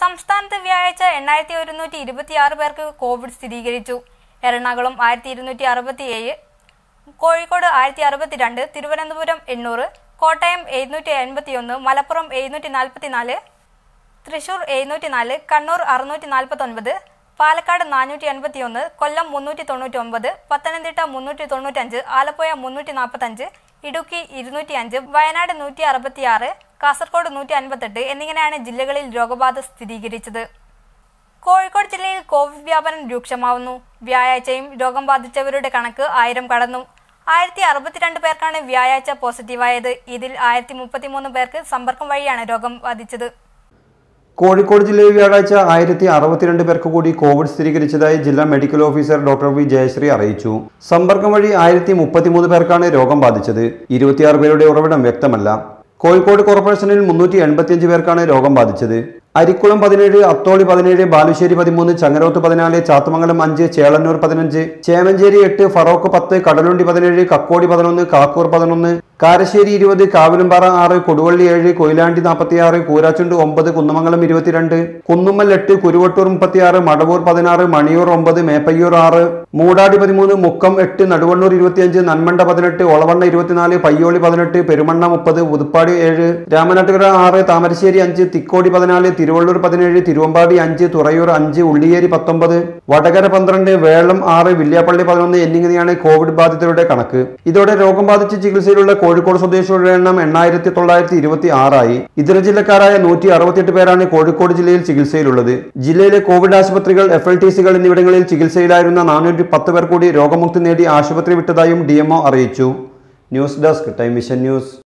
സംസ്ഥാനത്ത് വ്യാഴാഴ്ച എണ്ണായിരത്തി ഒരുന്നൂറ്റി ഇരുപത്തിയാറ് പേർക്ക് കോവിഡ് സ്ഥിരീകരിച്ചു എറണാകുളം ആയിരത്തി ഇരുന്നൂറ്റി അറുപത്തിയേഴ് കോഴിക്കോട് ആയിരത്തി അറുപത്തിരണ്ട് തിരുവനന്തപുരം എണ്ണൂറ് കോട്ടയം എഴുന്നൂറ്റി എൺപത്തിയൊന്ന് മലപ്പുറം എഴുന്നൂറ്റി നാൽപ്പത്തിനാല് തൃശൂർ എഴുന്നൂറ്റി നാല് കണ്ണൂർ അറുന്നൂറ്റി നാൽപ്പത്തൊൻപത് പാലക്കാട് നാനൂറ്റി എൺപത്തിയൊന്ന് കൊല്ലം മുന്നൂറ്റി തൊണ്ണൂറ്റി ഒമ്പത് പത്തനംതിട്ട മുന്നൂറ്റി തൊണ്ണൂറ്റഞ്ച് ആലപ്പുഴ മുന്നൂറ്റി നാൽപ്പത്തഞ്ച് ഇടുക്കി ഇരുന്നൂറ്റി അഞ്ച് വയനാട് നൂറ്റി അറുപത്തിയാറ് കാസർഗോഡ് നൂറ്റി അൻപത്തെട്ട് എന്നിങ്ങനെയാണ് ജില്ലകളിൽ രോഗബാധ സ്ഥിരീകരിച്ചത് കോഴിക്കോട് ജില്ലയിൽ കോവിഡ് വ്യാപനം രൂക്ഷമാവുന്നു വ്യാഴാഴ്ചയും രോഗം ബാധിച്ചവരുടെ കണക്ക് ആയിരം കടന്നു ആയിരത്തി അറുപത്തിരണ്ട് പേർക്കാണ് വ്യാഴാഴ്ച പോസിറ്റീവായത് ഇതിൽ ആയിരത്തി മുപ്പത്തിമൂന്ന് പേർക്ക് സമ്പർക്കം വഴിയാണ് രോഗം ബാധിച്ചത് കോഴിക്കോട് ജില്ലയിൽ വ്യാഴാഴ്ച ആയിരത്തി അറുപത്തിരണ്ട് പേർക്ക് കൂടി കോവിഡ് സ്ഥിരീകരിച്ചതായി ജില്ലാ medical officer doctor V Jayashree അറിയിച്ചു സമ്പർക്കം വഴി ആയിരത്തി മുപ്പത്തിമൂന്ന് പേർക്കാണ് രോഗം ബാധിച്ചത് ഇരുപത്തിയാറ് പേരുടെ ഉറവിടം വ്യക്തമല്ല കോഴിക്കോട് കോർപ്പറേഷനിൽ മുന്നൂറ്റി എൺപത്തിയഞ്ച് പേർക്കാണ് രോഗം ബാധിച്ചത് അരിക്കുളം പതിനേഴ് അത്തോളി പതിനേഴ് ബാലുശ്ശേരി പതിമൂന്ന് ചങ്ങരോത്ത് പതിനാല് ചാത്തമംഗലം അഞ്ച് ചേളന്നൂർ പതിനഞ്ച് ചേമഞ്ചേരി എട്ട് ഫറോക്ക് പത്ത് കടലുണ്ടി പതിനേഴ് കക്കോടി പതിനൊന്ന് കാക്കൂർ പതിനൊന്ന് കാരശ്ശേരി ഇരുപത് കാവിലുംപാറ ആറ് കൊടുവള്ളി ഏഴ് കൊയിലാണ്ടി നാൽപ്പത്തിയാറ് കൂരാച്ചുണ്ട് ഒമ്പത് കുന്നമംഗലം ഇരുപത്തിരണ്ട് കുന്നുമ്മൽ എട്ട് കുരുവട്ടൂർ മുപ്പത്തിയാറ് മടവൂർ പതിനാറ് മണിയൂർ ഒമ്പത് മേപ്പയ്യൂർ ആറ് മൂടാടി പതിമൂന്ന് മുക്കം എട്ട് നടുവണ്ണൂർ ഇരുപത്തിയഞ്ച് നന്മണ്ട പതിനെട്ട് ഒളവണ്ണ ഇരുപത്തിനാല് പയ്യോളി പതിനെട്ട് പെരുമണ്ണ മുപ്പത് പുതുപ്പാടി ഏഴ് രാമനാട്ടുകര ആറ് താമരശ്ശേരി അഞ്ച് തിക്കോടി പതിനാല് തിരുവള്ളൂർ പതിനേഴ് തിരുവമ്പാടി അഞ്ച് തുറയൂർ അഞ്ച് ഉള്ളിയേരി പത്തൊമ്പത് വടകര പന്ത്രണ്ട് വേളം ആറ് വില്യാപ്പള്ളി പതിനൊന്ന് എന്നിങ്ങനെയാണ് കോവിഡ് ബാധിതരുടെ കണക്ക് ഇതോടെ രോഗം ബാധിച്ച് ചികിത്സയിലുള്ള കോഴിക്കോട് സ്വദേശികളുടെ എണ്ണം എണ്ണായിരത്തി തൊള്ളായിരത്തി ഇരുപത്തി ആറായി ഇതര ജില്ലക്കാരായ നൂറ്റി അറുപത്തിയെട്ട് പേരാണ് കോഴിക്കോട് ജില്ലയിൽ ചികിത്സയിലുള്ളത് ജില്ലയിലെ കോവിഡ് ആശുപത്രികൾ എഫ് എൽ ടി സികൾ എന്നിവിടങ്ങളിൽ ചികിത്സയിലായിരുന്ന നാനൂറ്റി പത്ത് പേർ കൂടി രോഗമുക്തി നേടി ആശുപത്രി വിട്ടതായും ഡി അറിയിച്ചു news desk Time Vision news